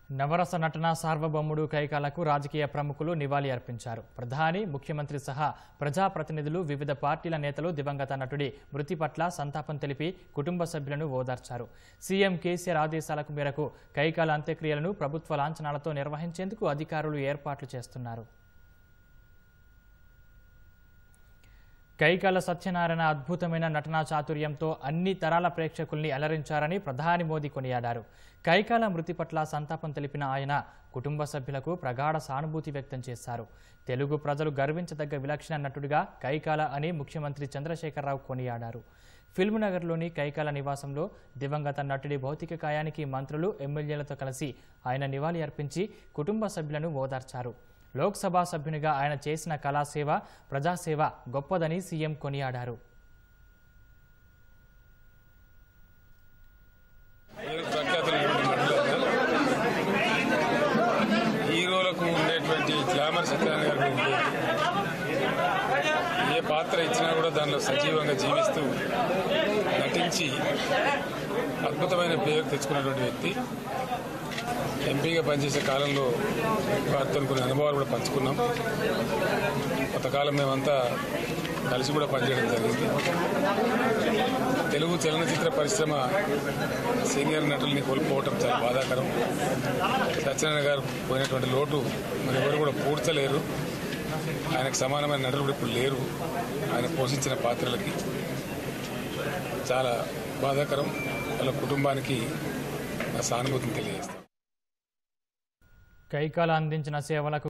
నవరస నటన సార్వభౌముడు కైకాలకు రాజకీయ ప్రముఖులు నివాళి అర్పించారు ప్రధాని ముఖ్యమంత్రి సహా ప్రజాప్రతినిధులు వివిధ పార్టీల నేతలు దివంగత నటుడి మృతి పట్ల సంతాపం తెలిపి కుటుంబ సభ్యులను ఓదార్చారు సీఎం కేసీఆర్ ఆదేశాలకు మేరకు కైకాల అంత్యక్రియలను ప్రభుత్వ లాంఛనాలతో నిర్వహించేందుకు అధికారులు ఏర్పాట్లు చేస్తున్నారు కైకాల సత్యనారాయణ అద్భుతమైన నటనా చాతుర్యంతో అన్ని తరాల ప్రేక్షకుల్ని అలరించారని ప్రధాని మోదీ కొనియాడారు కైకాల మృతి పట్ల సంతాపం తెలిపిన ఆయన కుటుంబ సభ్యులకు ప్రగాఢ సానుభూతి వ్యక్తం చేశారు తెలుగు ప్రజలు గర్వించదగ్గ విలక్షణ నటుడిగా కైకాల అని ముఖ్యమంత్రి చంద్రశేఖరరావు కొనియాడారు ఫిల్మ్ నగర్లోని కైకాల నివాసంలో దివంగత నటుడి భౌతిక కాయానికి మంత్రులు ఎమ్మెల్యేలతో కలిసి ఆయన నివాళి అర్పించి కుటుంబ సభ్యులను ఓదార్చారు లోక్సభ సభ్యునిగా ఆయన చేసిన కళాసేవ ప్రజాసేవ గొప్పదని సీఎం కొనియాడారు పేరు ప్రఖ్యాతులైనటువంటి నటులైన హీరోలకు ఉండేటువంటి గ్లామర్ సత్యనారాయణ గారికి ఉండేది ఏ పాత్ర ఇచ్చినా కూడా దానిలో సజీవంగా జీవిస్తూ నటించి అద్భుతమైన పేరు తెచ్చుకున్నటువంటి వ్యక్తి ఎంపీగా పనిచేసే కాలంలో వారితో కొన్ని అనుభవాలు కూడా పంచుకున్నాం కొంతకాలం మేమంతా కలిసి కూడా పనిచేయడం జరిగింది తెలుగు చలనచిత్ర పరిశ్రమ సీనియర్ నటుల్ని కోల్పోవటం చాలా బాధాకరం సత్యనారాయణ గారు పోయినటువంటి లోటు మరి ఎవరు కూడా పూడ్చలేరు ఆయనకు సమానమైన నటులు కూడా ఇప్పుడు లేరు ఆయన పోషించిన పాత్రలకి చాలా బాధాకరం వాళ్ళ కుటుంబానికి నా సానుభూతిని తెలియజేస్తాను కైకాల అందించిన సేవలకు